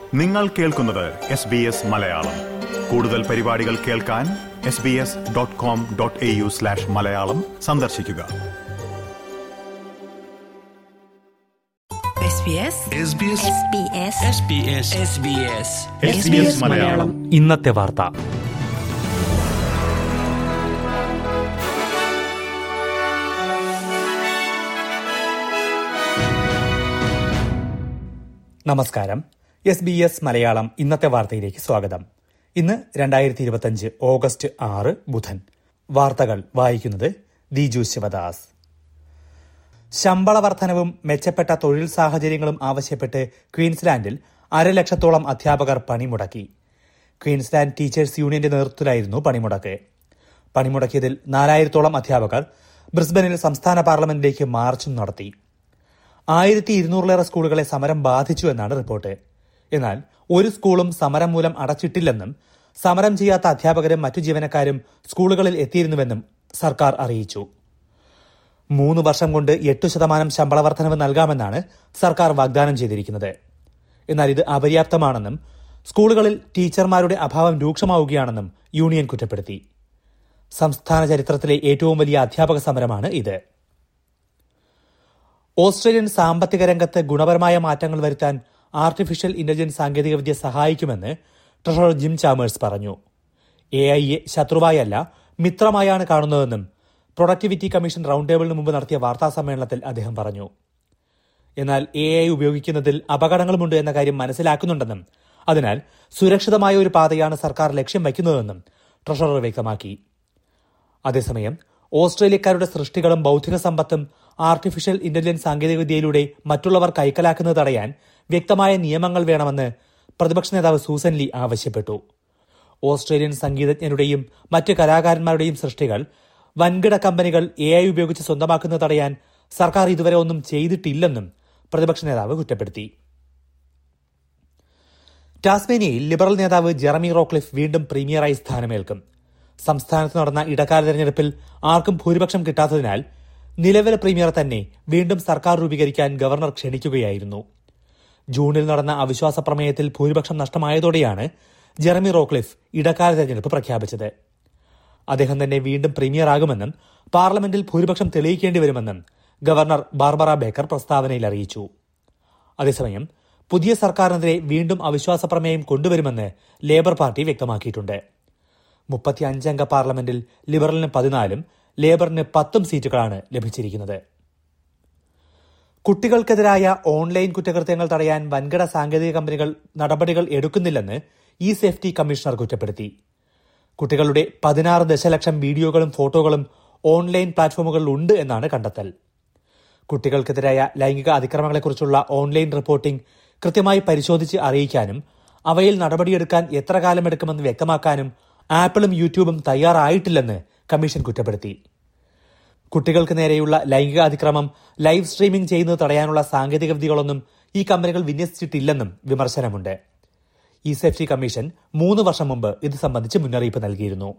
നിങ്ങൾ കേൾക്കുന്നത് S B S Malayalam കൂടുതൽ പരിപാടികൾ കേൾക്കാൻ S B S dot com dot A U slash Malayalam സന്ദർശിക്കുക SBS SBS SBS SBS SBS SBS Malayalam ഇന്നത്തെ വാർത്ത നമസ്കാരം എസ് ബി എസ് മലയാളം ഇന്നത്തെ വാർത്തയിലേക്ക് സ്വാഗതം ഇന്ന് രണ്ടായിരത്തി ഇരുപത്തിയഞ്ച് ഓഗസ്റ്റ് ആറ് ബുധൻ വാർത്തകൾ വായിക്കുന്നത് ദിജു ശിവദാസ് ശമ്പള വർധനവും മെച്ചപ്പെട്ട തൊഴിൽ സാഹചര്യങ്ങളും ആവശ്യപ്പെട്ട് ക്വീൻസ്ലാൻഡിൽ അരലക്ഷത്തോളം അധ്യാപകർ പണിമുടക്കി ക്വീൻസ്ലാൻഡ് ടീച്ചേഴ്സ് യൂണിയന്റെ നേതൃത്വത്തിലായിരുന്നു പണിമുടക്ക് പണിമുടക്കിയതിൽ നാലായിരത്തോളം അധ്യാപകർ ബ്രിസ്ബനിൽ സംസ്ഥാന പാർലമെന്റിലേക്ക് മാർച്ചും നടത്തി ആയിരത്തി ഇരുന്നൂറിലേറെ സ്കൂളുകളെ സമരം ബാധിച്ചു എന്നാണ് റിപ്പോർട്ട് എന്നാൽ ഒരു സ്കൂളും സമരം മൂലം അടച്ചിട്ടില്ലെന്നും സമരം ചെയ്യാത്ത അധ്യാപകരും മറ്റു ജീവനക്കാരും സ്കൂളുകളിൽ എത്തിയിരുന്നുവെന്നും സർക്കാർ അറിയിച്ചു മൂന്ന് വർഷം കൊണ്ട് എട്ടു ശതമാനം ശമ്പള വർധനവ് നൽകാമെന്നാണ് സർക്കാർ വാഗ്ദാനം ചെയ്തിരിക്കുന്നത് എന്നാൽ ഇത് അപര്യാപ്തമാണെന്നും സ്കൂളുകളിൽ ടീച്ചർമാരുടെ അഭാവം രൂക്ഷമാവുകയാണെന്നും യൂണിയൻ കുറ്റപ്പെടുത്തി സംസ്ഥാന ചരിത്രത്തിലെ ഏറ്റവും വലിയ അധ്യാപക സമരമാണ് ഇത് ഓസ്ട്രേലിയൻ സാമ്പത്തിക രംഗത്ത് ഗുണപരമായ മാറ്റങ്ങൾ വരുത്താൻ ആർട്ടിഫിഷ്യൽ ഇന്റലിജൻസ് സാങ്കേതികവിദ്യ സഹായിക്കുമെന്ന് ട്രഷറർ ജിം ചാമേഴ്സ് പറഞ്ഞു എ ഐയെ ശത്രുവായല്ല മിത്രമായാണ് കാണുന്നതെന്നും പ്രൊഡക്ടിവിറ്റി കമ്മീഷൻ റൌണ്ട് ടേബിളിന് മുമ്പ് നടത്തിയ വാർത്താ സമ്മേളനത്തിൽ അദ്ദേഹം പറഞ്ഞു എന്നാൽ എ ഐ ഉപയോഗിക്കുന്നതിൽ അപകടങ്ങളുമുണ്ട് എന്ന കാര്യം മനസ്സിലാക്കുന്നുണ്ടെന്നും അതിനാൽ സുരക്ഷിതമായ ഒരു പാതയാണ് സർക്കാർ ലക്ഷ്യം വയ്ക്കുന്നതെന്നും ട്രഷറർ വ്യക്തമാക്കി അതേസമയം ഓസ്ട്രേലിയക്കാരുടെ സൃഷ്ടികളും ബൌദ്ധിക സമ്പത്തും ആർട്ടിഫിഷ്യൽ ഇന്റലിജൻസ് സാങ്കേതികവിദ്യയിലൂടെ മറ്റുള്ളവർ കൈക്കലാക്കുന്നത് തടയാൻ വ്യക്തമായ നിയമങ്ങൾ വേണമെന്ന് പ്രതിപക്ഷ നേതാവ് സൂസൻ ലീ ആവശ്യപ്പെട്ടു ഓസ്ട്രേലിയൻ സംഗീതജ്ഞരുടെയും മറ്റ് കലാകാരന്മാരുടെയും സൃഷ്ടികൾ വൻകിട കമ്പനികൾ എ ഐ ഉപയോഗിച്ച് സ്വന്തമാക്കുന്നത് തടയാൻ സർക്കാർ ഇതുവരെ ഒന്നും ചെയ്തിട്ടില്ലെന്നും പ്രതിപക്ഷ നേതാവ് കുറ്റപ്പെടുത്തി ടാസ്മേനിയയിൽ ലിബറൽ നേതാവ് ജെറമി റോക്ലിഫ് വീണ്ടും പ്രീമിയറായി സ്ഥാനമേൽക്കും സംസ്ഥാനത്ത് നടന്ന ഇടക്കാല തെരഞ്ഞെടുപ്പിൽ ആർക്കും ഭൂരിപക്ഷം കിട്ടാത്തതിനാൽ നിലവിലെ പ്രീമിയർ തന്നെ വീണ്ടും സർക്കാർ രൂപീകരിക്കാൻ ഗവർണർ ക്ഷണിക്കുകയായിരുന്നു ജൂണിൽ നടന്ന അവിശ്വാസ പ്രമേയത്തിൽ ഭൂരിപക്ഷം നഷ്ടമായതോടെയാണ് ജെറമി റോക്ലിഫ് ഇടക്കാല തെരഞ്ഞെടുപ്പ് പ്രഖ്യാപിച്ചത് അദ്ദേഹം തന്നെ വീണ്ടും പ്രീമിയറാകുമെന്നും പാർലമെന്റിൽ ഭൂരിപക്ഷം തെളിയിക്കേണ്ടി വരുമെന്നും ഗവർണർ ബാർബറ ബേക്കർ പ്രസ്താവനയിൽ അറിയിച്ചു അതേസമയം പുതിയ സർക്കാരിനെതിരെ വീണ്ടും അവിശ്വാസ പ്രമേയം കൊണ്ടുവരുമെന്ന് ലേബർ പാർട്ടി വ്യക്തമാക്കിയിട്ടുണ്ട് മുപ്പത്തി അഞ്ചംഗ പാർലമെന്റിൽ ലിബറലിന് പതിനാലും ലേബറിന് പത്തും സീറ്റുകളാണ് ലഭിച്ചിരിക്കുന്നത് കുട്ടികൾക്കെതിരായ ഓൺലൈൻ കുറ്റകൃത്യങ്ങൾ തടയാൻ വൻകിട സാങ്കേതിക കമ്പനികൾ നടപടികൾ എടുക്കുന്നില്ലെന്ന് ഇ സേഫ്റ്റി കമ്മീഷണർ കുറ്റപ്പെടുത്തി കുട്ടികളുടെ പതിനാറ് ദശലക്ഷം വീഡിയോകളും ഫോട്ടോകളും ഓൺലൈൻ പ്ലാറ്റ്ഫോമുകളിൽ ഉണ്ട് എന്നാണ് കണ്ടെത്തൽ കുട്ടികൾക്കെതിരായ ലൈംഗിക അതിക്രമങ്ങളെക്കുറിച്ചുള്ള ഓൺലൈൻ റിപ്പോർട്ടിംഗ് കൃത്യമായി പരിശോധിച്ച് അറിയിക്കാനും അവയിൽ നടപടിയെടുക്കാൻ എത്ര കാലമെടുക്കുമെന്ന് വ്യക്തമാക്കാനും ആപ്പിളും യൂട്യൂബും തയ്യാറായിട്ടില്ലെന്ന് കമ്മീഷൻ കുറ്റപ്പെടുത്തി കുട്ടികൾക്ക് നേരെയുള്ള ലൈംഗിക അതിക്രമം ലൈവ് സ്ട്രീമിംഗ് ചെയ്യുന്നത് തടയാനുള്ള സാങ്കേതിക വിദ്യകളൊന്നും ഈ കമ്പനികൾ വിന്യസിച്ചിട്ടില്ലെന്നും വിമർശനമുണ്ട് ഇ സേഫ്റ്റി കമ്മീഷൻ മൂന്ന് വർഷം മുമ്പ് ഇത് സംബന്ധിച്ച് മുന്നറിയിപ്പ് നൽകിയിരുന്നു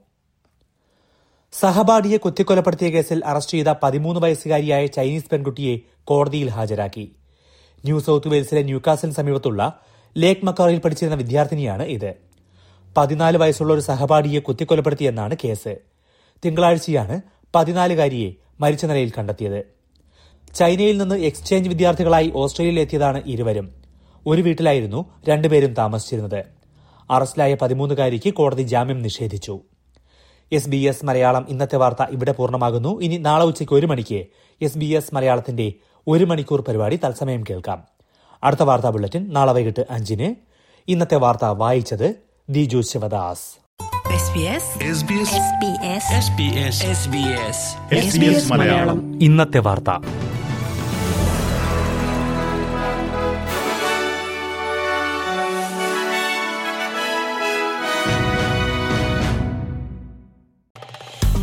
സഹപാഠിയെ കുത്തിക്കൊലപ്പെടുത്തിയ കേസിൽ അറസ്റ്റ് ചെയ്ത പതിമൂന്ന് വയസ്സുകാരിയായ ചൈനീസ് പെൺകുട്ടിയെ കോടതിയിൽ ഹാജരാക്കി ന്യൂ സൌത്ത് വെയിൽസിലെ ന്യൂകാസിന് സമീപത്തുള്ള ലേക്ക് മക്കോറയിൽ പഠിച്ചിരുന്ന വിദ്യാർത്ഥിനിയാണ് ഇത് പതിനാല് വയസ്സുള്ള ഒരു സഹപാഠിയെ കുത്തിക്കൊലപ്പെടുത്തിയെന്നാണ് കേസ് തിങ്കളാഴ്ചയാണ് പതിനാലുകാരിയെ മരിച്ച നിലയിൽ കണ്ടെത്തിയത് ചൈനയിൽ നിന്ന് എക്സ്ചേഞ്ച് വിദ്യാർത്ഥികളായി ഓസ്ട്രേലിയയിൽ എത്തിയതാണ് ഇരുവരും ഒരു വീട്ടിലായിരുന്നു രണ്ടുപേരും താമസിച്ചിരുന്നത് അറസ്റ്റിലായ പതിമൂന്നുകാരിക്ക് കോടതി ജാമ്യം നിഷേധിച്ചു എസ് ബി എസ് മലയാളം ഇന്നത്തെ വാർത്ത ഇവിടെ പൂർണ്ണമാകുന്നു ഇനി നാളെ ഉച്ചയ്ക്ക് ഒരു മണിക്ക് എസ് ബി എസ് മലയാളത്തിന്റെ ഒരു മണിക്കൂർ പരിപാടി തത്സമയം കേൾക്കാം അടുത്ത വാർത്താ ബുള്ളറ്റിൻ നാളെ വൈകിട്ട് അഞ്ചിന് ഇന്നത്തെ വാർത്ത വായിച്ചത് Diju Sivadas SBS SBS SBS SBS SBS SBS Malayalam ഇന്നത്തെ വാർത്ത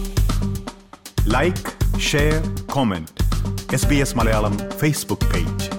like share comment S B S Malayalam Facebook page